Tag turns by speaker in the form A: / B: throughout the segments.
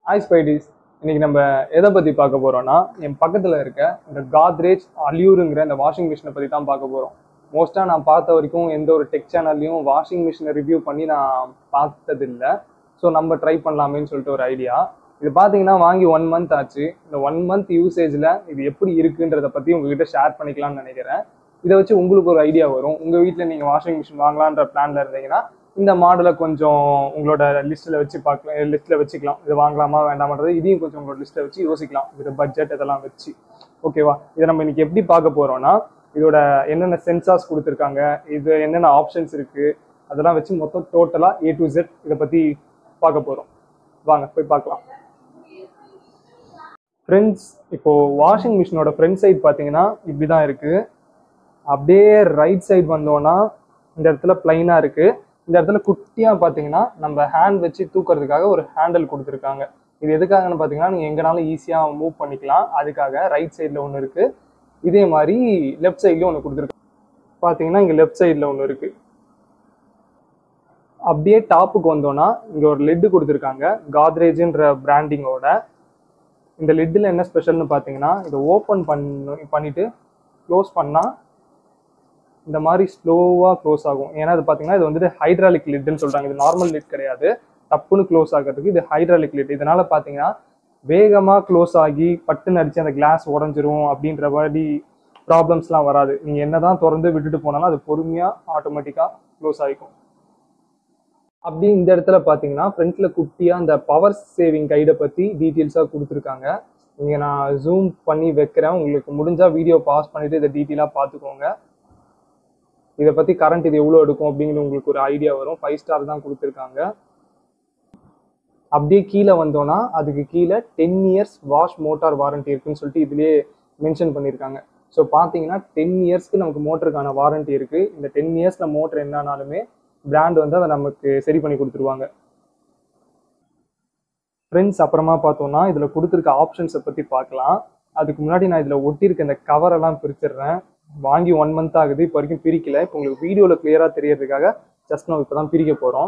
A: hi ஸ்பைடிஸ் இன்னைக்கு நம்ம எதை பற்றி பார்க்க போகிறோம்னா என் பக்கத்தில் இருக்க இந்த காத்ரேஜ் அலியூருங்கிற இந்த வாஷிங் மிஷினை பற்றி தான் பார்க்க போகிறோம் மோஸ்ட்டாக நான் பார்த்த வரைக்கும் எந்த ஒரு டெக் சேனல்லையும் வாஷிங் மிஷினை ரிவ்யூ பண்ணி நான் பார்த்ததில்லை ஸோ நம்ம ட்ரை பண்ணலாமேன்னு சொல்லிட்டு ஒரு ஐடியா இது பார்த்தீங்கன்னா வாங்கி ஒன் மந்த் ஆச்சு இந்த ஒன் மந்த் யூசேஜில் இது எப்படி இருக்குன்றதை பற்றி உங்ககிட்ட ஷேர் பண்ணிக்கலாம்னு நினைக்கிறேன் இதை வச்சு உங்களுக்கு ஒரு ஐடியா வரும் உங்கள் வீட்டில் நீங்கள் வாஷிங் மிஷின் வாங்கலான்ற பிளானில் இருந்தீங்கன்னா இந்த மாடலை கொஞ்சம் உங்களோட லிஸ்ட்டில் வச்சு பார்க்கலாம் லிஸ்ட்டில் வச்சுக்கலாம் இது வாங்கலாமா வேண்டாமன்றது இதையும் கொஞ்சம் உங்களோட லிஸ்ட்டில் வச்சு யோசிக்கலாம் இது பட்ஜெட் இதெல்லாம் வச்சு ஓகேவா இதை நம்ம இன்னைக்கு எப்படி பார்க்க போகிறோம்னா இதோட என்னென்ன சென்சார்ஸ் கொடுத்துருக்காங்க இது என்னென்ன ஆப்ஷன்ஸ் இருக்குது அதெல்லாம் வச்சு மொத்தம் டோட்டலாக ஏ டு Z இதை பற்றி பார்க்க போகிறோம் வாங்க போய் பார்க்கலாம் ஃப்ரெண்ட்ஸ் இப்போ வாஷிங் மிஷினோட ஃப்ரண்ட் சைடு பார்த்தீங்கன்னா இப்படி தான் இருக்குது அப்படியே ரைட் சைடு வந்தோன்னா இந்த இடத்துல பிளைனாக இருக்குது இந்த இடத்துல குட்டியாக பார்த்தீங்கன்னா நம்ம ஹேண்ட் வச்சு தூக்கிறதுக்காக ஒரு ஹேண்டில் கொடுத்துருக்காங்க இது எதுக்காகன்னு பார்த்தீங்கன்னா நீங்கள் எங்கனாலும் ஈஸியாக மூவ் பண்ணிக்கலாம் அதுக்காக ரைட் சைடில் ஒன்று இருக்குது இதே மாதிரி லெஃப்ட் சைட்லேயும் ஒன்று கொடுத்துருக்காங்க பார்த்தீங்கன்னா இங்கே லெஃப்ட் சைடில் ஒன்று இருக்குது அப்படியே டாப்புக்கு வந்தோன்னா இங்கே ஒரு லெட்டு கொடுத்துருக்காங்க காத்ரேஜ்ன்ற பிராண்டிங்கோட இந்த லிட்டில் என்ன ஸ்பெஷல்னு பார்த்தீங்கன்னா இதை ஓப்பன் பண்ணு பண்ணிட்டு க்ளோஸ் பண்ணால் இந்த மாதிரி ஸ்லோவாக க்ளோஸ் ஆகும் ஏன்னா இது பார்த்தீங்கன்னா இது வந்துட்டு ஹைட்ராலிக் லிட்னு சொல்கிறாங்க இது நார்மல் லிட் கிடையாது டப்புன்னு க்ளோஸ் ஆகிறதுக்கு இது ஹைட்ராலிக் லிட் இதனால பார்த்தீங்கன்னா வேகமாக க்ளோஸ் ஆகி பட்டுன்னு அடிச்சு அந்த கிளாஸ் உடஞ்சிரும் அப்படின்ற மாதிரி ப்ராப்ளம்ஸ்லாம் வராது நீங்கள் என்ன தான் திறந்து விட்டுட்டு போனாலும் அது பொறுமையாக ஆட்டோமேட்டிக்காக க்ளோஸ் ஆகிக்கும் அப்படி இந்த இடத்துல பார்த்தீங்கன்னா ஃப்ரண்ட்ல குட்டியாக அந்த பவர் சேவிங் கைடை பற்றி டீட்டெயில்ஸாக கொடுத்துருக்காங்க இங்கே நான் ஜூம் பண்ணி வைக்கிறேன் உங்களுக்கு முடிஞ்சால் வீடியோ பாஸ் பண்ணிவிட்டு இதை டீட்டெயிலாக பார்த்துக்கோங்க இதை பற்றி கரண்ட் இது எவ்வளோ எடுக்கும் அப்படிங்கிற உங்களுக்கு ஒரு ஐடியா வரும் ஃபைவ் ஸ்டார் தான் கொடுத்துருக்காங்க அப்படியே கீழே வந்தோன்னா அதுக்கு கீழே ten years wash motor warranty இருக்குன்னு சொல்லிட்டு இதுலேயே மென்ஷன் பண்ணியிருக்காங்க ஸோ பார்த்தீங்கன்னா டென் இயர்ஸ்க்கு நமக்கு மோட்டருக்கான வாரண்டி இருக்குது இந்த டென் இயர்ஸில் மோட்டர் என்னன்னாலுமே பிராண்ட் வந்து அதை நமக்கு சரி பண்ணி கொடுத்துருவாங்க ஃப்ரெண்ட்ஸ் அப்புறமா பார்த்தோம்னா இதில் கொடுத்துருக்க ஆப்ஷன்ஸை பற்றி பார்க்கலாம் அதுக்கு முன்னாடி நான் இதில் ஒட்டியிருக்க இந்த கவரெல்லாம் பிரிச்சிடுறேன் வாங்கி ஒன் மந்த் ஆகுது இப்போ வரைக்கும் பிரிக்கல இப்போ உங்களுக்கு வீடியோவில் கிளியராக தெரியறதுக்காக ஜஸ்ட் நம்ம இப்போ தான் பிரிக்க போகிறோம்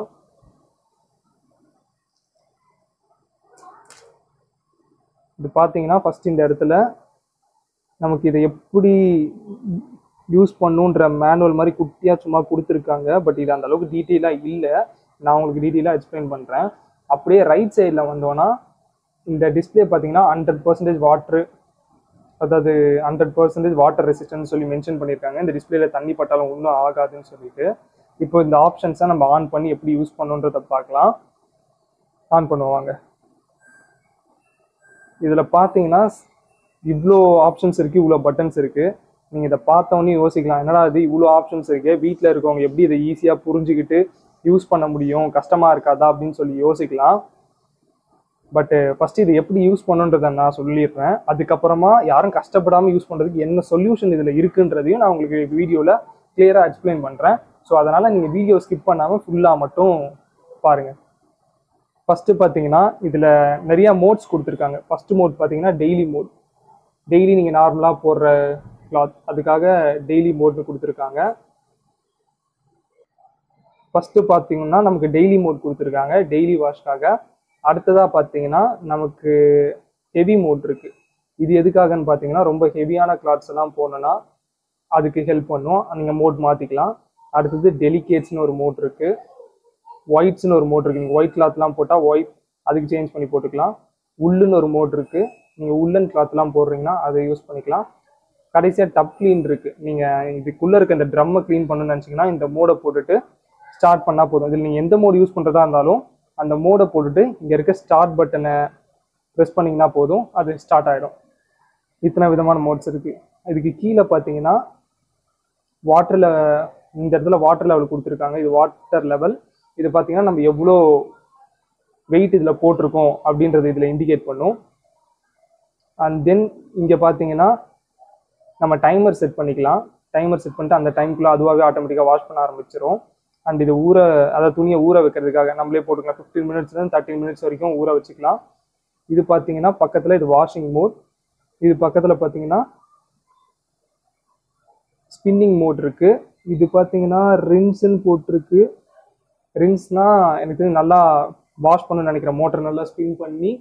A: இது பார்த்தீங்கன்னா ஃபர்ஸ்ட் இந்த இடத்துல நமக்கு இதை எப்படி யூஸ் பண்ணுன்ற மேனுவல் மாதிரி குட்டியாக சும்மா கொடுத்துருக்காங்க பட் இது அந்த அளவுக்கு டீட்டெயிலாக இல்லை நான் உங்களுக்கு டீட்டெயிலாக எக்ஸ்பிளைன் பண்ணுறேன் அப்படியே ரைட் சைடில் வந்தோன்னா இந்த டிஸ்பிளே பார்த்தீங்கன்னா ஹண்ட்ரட் பர்சன்டேஜ் வாட்ரு அதாவது ஹண்ட்ரட் பர்சன்டேஜ் வாட்டர் ரெசிஸ்டன்ஸ் சொல்லி மென்ஷன் பண்ணியிருக்காங்க இந்த டிஸ்பிளேல தண்ணி பட்டாலும் ஒன்றும் ஆகாதுன்னு சொல்லிட்டு இப்போ இந்த ஆப்ஷன்ஸை நம்ம ஆன் பண்ணி எப்படி யூஸ் பண்ணுன்றதை பார்க்கலாம் ஆன் பண்ணுவாங்க இதில் பார்த்தீங்கன்னா இவ்வளோ ஆப்ஷன்ஸ் இருக்குது இவ்வளோ பட்டன்ஸ் இருக்குது நீங்கள் இதை பார்த்தோன்னே யோசிக்கலாம் என்னடா இது இவ்வளோ ஆப்ஷன்ஸ் இருக்கு வீட்டில் இருக்கவங்க எப்படி இதை ஈஸியாக புரிஞ்சுக்கிட்டு யூஸ் பண்ண முடியும் கஷ்டமாக இருக்காதா அப்படின்னு சொல்லி யோசிக்கலாம் பட்டு ஃபஸ்ட்டு இது எப்படி யூஸ் பண்ணுன்றதை நான் சொல்லிடுறேன் அதுக்கப்புறமா யாரும் கஷ்டப்படாமல் யூஸ் பண்ணுறதுக்கு என்ன சொல்யூஷன் இதில் இருக்குன்றதையும் நான் உங்களுக்கு வீடியோவில் கிளியராக எக்ஸ்பிளைன் பண்ணுறேன் ஸோ அதனால் நீங்கள் வீடியோ ஸ்கிப் பண்ணாமல் ஃபுல்லாக மட்டும் பாருங்கள் ஃபஸ்ட்டு பார்த்தீங்கன்னா இதில் நிறையா மோட்ஸ் கொடுத்துருக்காங்க ஃபஸ்ட்டு மோட் பார்த்தீங்கன்னா டெய்லி மோட் டெய்லி நீங்கள் நார்மலாக போடுற கிளாத் அதுக்காக டெய்லி மோட்னு கொடுத்துருக்காங்க ஃபஸ்ட்டு பார்த்தீங்கன்னா நமக்கு டெய்லி மோட் கொடுத்துருக்காங்க டெய்லி வாஷ்க்காக அடுத்ததாக பார்த்தீங்கன்னா நமக்கு ஹெவி மோட் இருக்கு இது எதுக்காகன்னு பார்த்தீங்கன்னா ரொம்ப ஹெவியான கிளாத்ஸ் எல்லாம் போனோன்னா அதுக்கு ஹெல்ப் பண்ணும் நீங்கள் மோட் மாற்றிக்கலாம் அடுத்தது டெலிகேட்ஸ்னு ஒரு மோட் இருக்கு ஒயிட்ஸ்னு ஒரு மோட் இருக்கு நீங்கள் ஒயிட் கிளாத்லாம் போட்டால் ஒயிட் அதுக்கு சேஞ்ச் பண்ணி போட்டுக்கலாம் உள்ளுன்னு ஒரு மோட் இருக்கு நீங்கள் உள்ளன் கிளாத்லாம் போடுறீங்கன்னா அதை யூஸ் பண்ணிக்கலாம் கடைசியாக டப் க்ளீன் இருக்கு நீங்கள் இதுக்குள்ளே இருக்க இந்த ட்ரம்மை க்ளீன் பண்ணணும்னு நினச்சிங்கன்னா இந்த மோடை போட்டுட்டு ஸ்டார்ட் பண்ணால் போதும் இதில் நீங்கள் எந்த மோடு யூஸ் பண்ணுறதா இருந்தாலும் அந்த மோடை போட்டுட்டு இங்கே இருக்க ஸ்டார்ட் பட்டனை ப்ரெஸ் பண்ணிங்கன்னா போதும் அது ஸ்டார்ட் ஆகிடும் இத்தனை விதமான மோட்ஸ் இருக்குது இதுக்கு கீழே பார்த்தீங்கன்னா வாட்டரில் இந்த இடத்துல வாட்டர் லெவல் கொடுத்துருக்காங்க இது வாட்டர் லெவல் இது பார்த்தீங்கன்னா நம்ம எவ்வளோ வெயிட் இதில் போட்டிருக்கோம் அப்படின்றது இதில் இண்டிகேட் பண்ணும் அண்ட் தென் இங்கே பார்த்தீங்கன்னா நம்ம டைமர் செட் பண்ணிக்கலாம் டைமர் செட் பண்ணிட்டு அந்த டைம்குள்ளே அதுவாகவே ஆட்டோமேட்டிக்காக வாஷ் பண்ண ஆரம்பிச்சிரும் அண்ட் இது ஊற அதாவது துணியை ஊற வைக்கிறதுக்காக நம்மளே போட்டுக்கலாம் ஃபிஃப்டீன் மினிட்ஸ்லேருந்து தேர்ட்டின் மினிட்ஸ் வரைக்கும் ஊற வச்சுக்கலாம் இது பார்த்தீங்கன்னா பக்கத்தில் இது வாஷிங் மோட் இது பக்கத்தில் பார்த்தீங்கன்னா ஸ்பின்னிங் மோட் இருக்கு இது பார்த்தீங்கன்னா ரின்ஸ்ன்னு போட்டிருக்கு ரின்ஸ்னா எனக்கு தெரிஞ்சு நல்லா வாஷ் பண்ணணும்னு நினைக்கிறேன் மோட்டர் நல்லா ஸ்பின் பண்ணி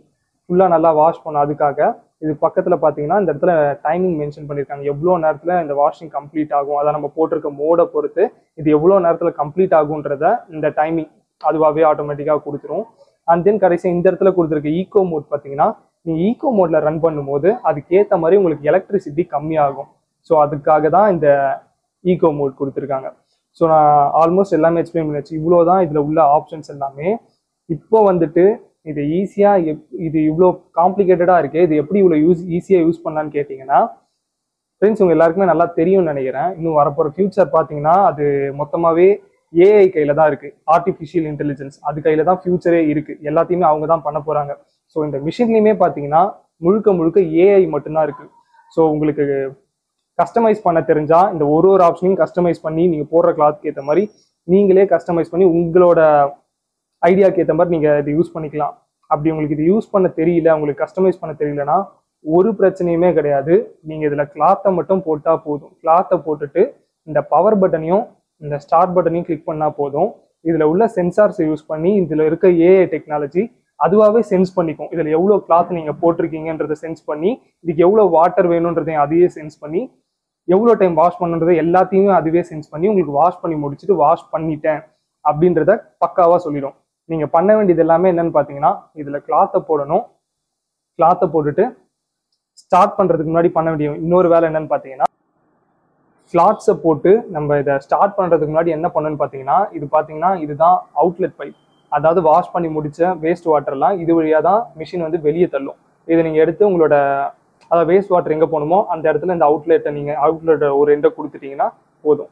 A: ஃபுல்லாக நல்லா வாஷ் பண்ணும் அதுக்காக இது பக்கத்தில் பார்த்தீங்கன்னா இந்த இடத்துல டைமிங் மென்ஷன் பண்ணியிருக்காங்க எவ்வளோ நேரத்தில் இந்த வாஷிங் கம்ப்ளீட் ஆகும் அதை நம்ம போட்டிருக்க மோடை பொறுத்து இது எவ்வளோ நேரத்தில் கம்ப்ளீட் ஆகுன்றத இந்த டைமிங் அதுவாகவே ஆட்டோமேட்டிக்காக கொடுத்துரும் அண்ட் தென் கடைசி இந்த இடத்துல கொடுத்துருக்க ஈகோ மோட் பார்த்தீங்கன்னா நீங்கள் ஈகோ மோட்ல ரன் பண்ணும்போது அதுக்கேற்ற மாதிரி உங்களுக்கு எலக்ட்ரிசிட்டி கம்மியாகும் ஸோ அதுக்காக தான் இந்த ஈகோ மோட் கொடுத்துருக்காங்க ஸோ நான் ஆல்மோஸ்ட் எல்லாமே எக்ஸ்பிளைன் பண்ணியாச்சு இவ்வளோ தான் இதில் உள்ள ஆப்ஷன்ஸ் எல்லாமே இப்போ வந்துட்டு இது ஈஸியாக இது இவ்வளோ காம்ப்ளிகேட்டடாக இருக்கு இது எப்படி இவ்வளோ யூஸ் ஈஸியாக யூஸ் பண்ணலான்னு கேட்டிங்கன்னா ஃப்ரெண்ட்ஸ் உங்க எல்லாருக்குமே நல்லா தெரியும்னு நினைக்கிறேன் இன்னும் வரப்போகிற ஃபியூச்சர் பார்த்தீங்கன்னா அது மொத்தமாகவே ஏஐ கையில தான் இருக்கு ஆர்டிஃபிஷியல் இன்டெலிஜென்ஸ் அது கையில தான் ஃபியூச்சரே இருக்கு எல்லாத்தையுமே அவங்க தான் பண்ண போறாங்க ஸோ இந்த மிஷின்லையுமே பார்த்தீங்கன்னா முழுக்க முழுக்க ஏஐ மட்டும்தான் இருக்கு ஸோ உங்களுக்கு கஸ்டமைஸ் பண்ண தெரிஞ்சா இந்த ஒரு ஒரு ஆப்ஷனையும் கஸ்டமைஸ் பண்ணி நீங்க போடுற கிளாத்க்கு ஏற்ற மாதிரி நீங்களே கஸ்டமைஸ் பண்ணி உங்களோட ஐடியாக்கு ஏற்ற மாதிரி நீங்க இது யூஸ் பண்ணிக்கலாம் அப்படி உங்களுக்கு இது யூஸ் பண்ண தெரியல உங்களுக்கு கஸ்டமைஸ் பண்ண தெரியலனா ஒரு பிரச்சனையுமே கிடையாது நீங்க இதுல கிளாத்தை மட்டும் போட்டா போதும் கிளாத்தை போட்டுட்டு இந்த பவர் பட்டனையும் இந்த ஸ்டார்ட் பட்டனையும் கிளிக் பண்ணா போதும் இதுல உள்ள சென்சார்ஸ் யூஸ் பண்ணி இதுல இருக்க ஏஐ டெக்னாலஜி அதுவாகவே சென்ஸ் பண்ணிக்கும் இதுல எவ்வளவு கிளாத் நீங்க போட்டிருக்கீங்கன்றதை சென்ஸ் பண்ணி இதுக்கு எவ்வளவு வாட்டர் வேணுன்றதையும் அதையே சென்ஸ் பண்ணி எவ்வளோ டைம் வாஷ் பண்ணுன்றதை எல்லாத்தையுமே அதுவே சென்ஸ் பண்ணி உங்களுக்கு வாஷ் பண்ணி முடிச்சுட்டு வாஷ் பண்ணிட்டேன் அப்படின்றத பக்காவா சொல்லிடும் நீங்க பண்ண வேண்டியது எல்லாமே என்னன்னு பாத்தீங்கன்னா இதுல கிளாத்தை போடணும் கிளாத்தை போட்டுட்டு ஸ்டார்ட் பண்றதுக்கு முன்னாடி பண்ண வேண்டிய இன்னொரு வேலை என்னன்னு பாத்தீங்கன்னா ஸ்லாட்ஸை போட்டு நம்ம இதை ஸ்டார்ட் பண்றதுக்கு முன்னாடி என்ன பண்ணணும்னு பாத்தீங்கன்னா இது பாத்தீங்கன்னா இதுதான் அவுட்லெட் பைப் அதாவது வாஷ் பண்ணி முடிச்ச வேஸ்ட் வாட்டர்லாம் இது வழியா தான் மிஷின் வந்து வெளியே தள்ளும் இதை நீங்க எடுத்து உங்களோட அதாவது வேஸ்ட் வாட்டர் எங்க போகணுமோ அந்த இடத்துல இந்த அவுட்லெட்டை நீங்க அவுட்லெட் ஒரு எண்டை கொடுத்துட்டீங்கன்னா போதும்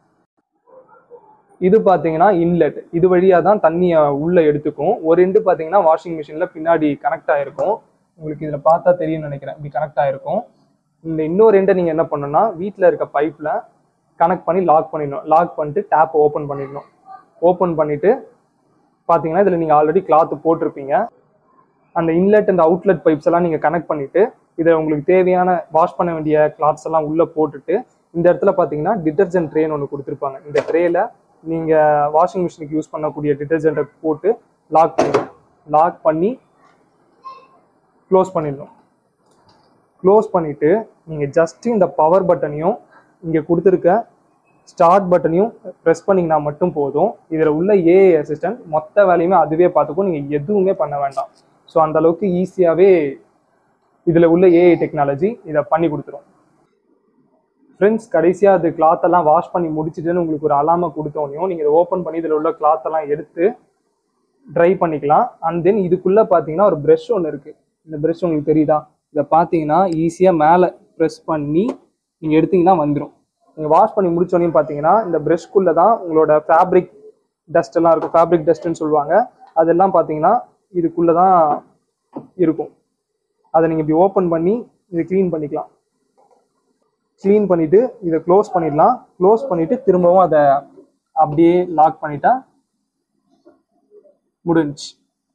A: இது பாத்தீங்கன்னா இன்லெட் இது வழியா தான் தண்ணியை உள்ள எடுத்துக்கும் ஒரு எண்டு பாத்தீங்கன்னா வாஷிங் மிஷின்ல பின்னாடி கனெக்ட் ஆயிருக்கும் உங்களுக்கு இதுல பார்த்தா தெரியும்னு நினைக்கிறேன் இப்படி கனெக்ட் ஆயிருக்கும் இந்த இன்னொரு எண்டை நீங்க என்ன பண்ணணும்னா வீட்டில் இருக்க பைப்ல கனெக்ட் பண்ணி லாக் பண்ணிடணும் லாக் பண்ணிட்டு டேப் ஓப்பன் பண்ணிடணும் ஓப்பன் பண்ணிட்டு பாத்தீங்கன்னா இதுல நீங்க ஆல்ரெடி கிளாத் போட்டிருப்பீங்க அந்த இன்லெட் அந்த அவுட்லெட் பைப்ஸ் எல்லாம் நீங்க கனெக்ட் பண்ணிட்டு இதை உங்களுக்கு தேவையான வாஷ் பண்ண வேண்டிய கிளாத்ஸ் எல்லாம் உள்ள போட்டுட்டு இந்த இடத்துல பாத்தீங்கன்னா டிட்டர்ஜென்ட் ட்ரேன்னு ஒன்று கொடுத்துருப்பாங்க இந்த ட்ரேல நீங்க வாஷிங் மிஷினுக்கு யூஸ் பண்ணக்கூடிய டிட்டர்ஜென்ட்டை போட்டு லாக் பண்ணிடணும் லாக் பண்ணி க்ளோஸ் பண்ணிடணும் க்ளோஸ் பண்ணிட்டு நீங்க ஜஸ்ட் இந்த பவர் பட்டனையும் இங்க கொடுத்துருக்க ஸ்டார்ட் பட்டனையும் ப்ரெஸ் பண்ணீங்கன்னா மட்டும் போதும் இதுல உள்ள ஏஐ அசிஸ்டன்ட் மொத்த வேலையுமே அதுவே பார்த்துக்கும் நீங்க எதுவுமே பண்ண வேண்டாம் ஸோ அந்த அளவுக்கு ஈஸியாவே இதுல உள்ள ஏஐ டெக்னாலஜி இதை பண்ணி கொடுத்துரும் ஃப்ரெண்ட்ஸ் கடைசியா அது கிளாத் எல்லாம் வாஷ் பண்ணி முடிச்சிட்டுன்னு உங்களுக்கு ஒரு அலாம கொடுத்தோனையும் நீங்க இதை ஓப்பன் பண்ணி இதுல உள்ள கிளாத் எல்லாம் எடுத்து ட்ரை பண்ணிக்கலாம் அண்ட் தென் இதுக்குள்ள பாத்தீங்கன்னா ஒரு ப்ரஷ் ஒன்று இருக்கு இந்த ப்ரஷ் உங்களுக்கு தெரியுதா இதை பார்த்தீங்கன்னா ஈஸியா மேலே ப்ரெஸ் பண்ணி நீங்க எடுத்தீங்கன்னா வந்துடும் நீங்க வாஷ் பண்ணி முடிச்சோடனே பார்த்தீங்கன்னா இந்த ப்ரஷ்குள்ள தான் உங்களோட ஃபேப்ரிக் டஸ்ட் எல்லாம் இருக்கும் ஃபேப்ரிக் டஸ்ட்னு சொல்லுவாங்க அதெல்லாம் பார்த்தீங்கன்னா இதுக்குள்ள தான் இருக்கும் அதை நீங்க இப்படி ஓப்பன் பண்ணி இதை க்ளீன் பண்ணிக்கலாம் க்ளீன் பண்ணிட்டு இதை க்ளோஸ் பண்ணிடலாம் க்ளோஸ் பண்ணிட்டு திரும்பவும் அதை அப்படியே லாக் பண்ணிட்டா முடிஞ்சுச்சு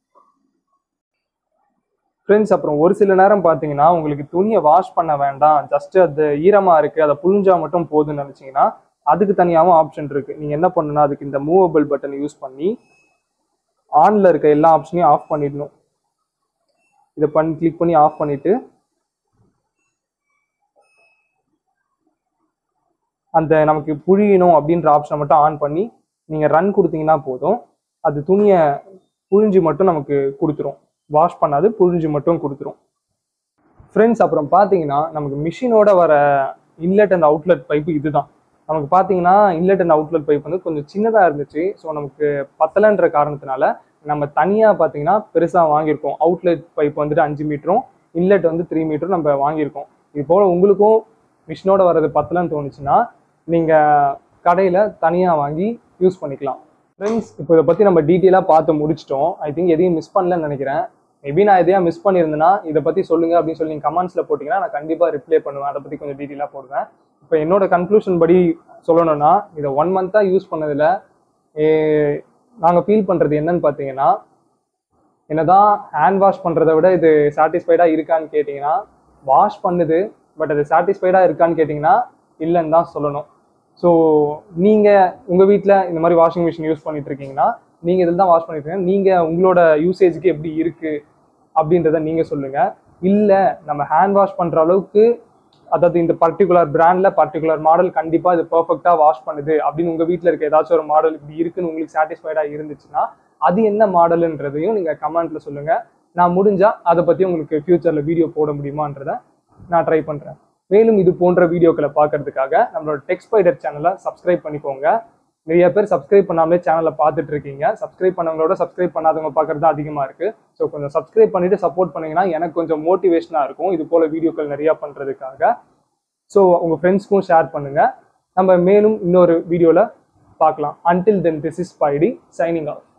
A: ஃப்ரெண்ட்ஸ் அப்புறம் ஒரு சில நேரம் பார்த்தீங்கன்னா உங்களுக்கு துணியை வாஷ் பண்ண வேண்டாம் ஜஸ்ட் அது ஈரமா இருக்கு அதை புழிஞ்சா மட்டும் போதும்னு நினைச்சீங்கன்னா அதுக்கு தனியாகவும் ஆப்ஷன் இருக்கு நீங்க என்ன பண்ணணும்னா அதுக்கு இந்த மூவபிள் பட்டன் யூஸ் பண்ணி ஆன்ல இருக்க எல்லா ஆப்ஷனையும் ஆஃப் பண்ணிடணும் இதை பண்ணி கிளிக் பண்ணி ஆஃப் பண்ணிட்டு அந்த நமக்கு புழியணும் அப்படின்ற ஆப்ஷனை மட்டும் ஆன் பண்ணி நீங்க ரன் கொடுத்தீங்கன்னா போதும் அது துணியை புழிஞ்சு மட்டும் நமக்கு கொடுத்துரும் வாஷ் பண்ணாது புழிஞ்சு மட்டும் கொடுத்துரும் ஃப்ரெண்ட்ஸ் அப்புறம் பார்த்தீங்கன்னா நமக்கு மிஷினோட வர இன்லெட் அண்ட் அவுட்லெட் பைப்பு இதுதான் நமக்கு பார்த்தீங்கன்னா இன்லெட் அண்ட் அவுட்லெட் பைப் வந்து கொஞ்சம் சின்னதாக இருந்துச்சு ஸோ நமக்கு பத்தலைன்ற காரணத்தினால நம்ம தனியாக பார்த்தீங்கன்னா பெருசாக வாங்கியிருக்கோம் அவுட்லெட் பைப் வந்துட்டு அஞ்சு மீட்டரும் இன்லெட் வந்து த்ரீ மீட்டரும் நம்ம வாங்கியிருக்கோம் இது போல உங்களுக்கும் மிஷினோட வர்றது பத்தலன்னு தோணுச்சுன்னா நீங்கள் கடையில் தனியாக வாங்கி யூஸ் பண்ணிக்கலாம் ஃப்ரெண்ட்ஸ் இப்போ இதை பற்றி நம்ம டீட்டெயிலாக பார்த்து முடிச்சிட்டோம் ஐ திங்க் எதையும் மிஸ் பண்ணலன்னு நினைக்கிறேன் மேபி நான் எதையா மிஸ் பண்ணியிருந்தேன்னா இதை பற்றி சொல்லுங்க அப்படின்னு சொல்லி நீங்கள் கமெண்ட்ஸில் போட்டிங்கன்னா நான் கண்டிப்பாக ரிப்ளை பண்ணுவேன் அதை பற்றி கொஞ்சம் டீட்டெயிலாக போடுவேன் இப்போ என்னோட கன்க்ளூஷன் படி சொல்லணும்னா இதை ஒன் மந்த்தாக யூஸ் பண்ணதில் நாங்கள் ஃபீல் பண்ணுறது என்னன்னு பார்த்தீங்கன்னா என்னதான் ஹேண்ட் வாஷ் பண்ணுறதை விட இது சாட்டிஸ்ஃபைடாக இருக்கான்னு கேட்டிங்கன்னா வாஷ் பண்ணுது பட் அது சாட்டிஸ்ஃபைடாக இருக்கான்னு கேட்டிங்கன்னா இல்லைன்னு தான் சொல்லணும் ஸோ நீங்கள் உங்கள் வீட்டில் இந்த மாதிரி வாஷிங் மிஷின் யூஸ் பண்ணிட்டு இருக்கீங்கன்னா நீங்கள் இதில் தான் வாஷ் பண்ணிட்டு இருக்கீங்க நீங்கள் உங்களோட யூசேஜுக்கு எப்படி இருக்குது அப்படின்றத நீங்க சொல்லுங்க இல்ல நம்ம ஹேண்ட் வாஷ் பண்ற அளவுக்கு அதாவது இந்த பர்டிகுலர் பிராண்ட்ல பர்டிகுலர் மாடல் கண்டிப்பா இது பெர்ஃபெக்டா வாஷ் பண்ணுது அப்படின்னு உங்க வீட்ல இருக்க ஏதாச்சும் ஒரு மாடல் இப்படி இருக்குன்னு உங்களுக்கு சாட்டிஸ்ஃபைடா இருந்துச்சுன்னா அது என்ன மாடல்ன்றதையும் நீங்க கமெண்ட்ல சொல்லுங்க நான் முடிஞ்சா அதை பத்தி உங்களுக்கு ஃபியூச்சர்ல வீடியோ போட முடியுமான்றத நான் ட்ரை பண்றேன் மேலும் இது போன்ற வீடியோக்களை பார்க்கறதுக்காக நம்மளோட டெக் ஸ்பைடர் சேனலை சப்ஸ்கிரைப் பண்ணிக்கோங்க நிறைய பேர் சப்ஸ்கிரைப் பண்ணாமலே சேனலை பார்த்துட்டு இருக்கீங்க சப்ஸ்கிரைப் பண்ணவங்களோட சப்ஸ்கிரைப் பண்ணாதவங்க பார்க்கறது தான் அதிகமாக இருக்கு ஸோ கொஞ்சம் சப்ஸ்கிரைப் பண்ணிட்டு சப்போர்ட் பண்ணீங்கன்னா எனக்கு கொஞ்சம் மோட்டிவேஷனாக இருக்கும் இது போல வீடியோக்கள் நிறைய பண்ணுறதுக்காக ஸோ உங்கள் ஃப்ரெண்ட்ஸ்க்கும் ஷேர் பண்ணுங்க நம்ம மேலும் இன்னொரு வீடியோவில் பார்க்கலாம் அன்டில் தென் திஸ் இஸ் பைடி சைனிங் ஆஃப்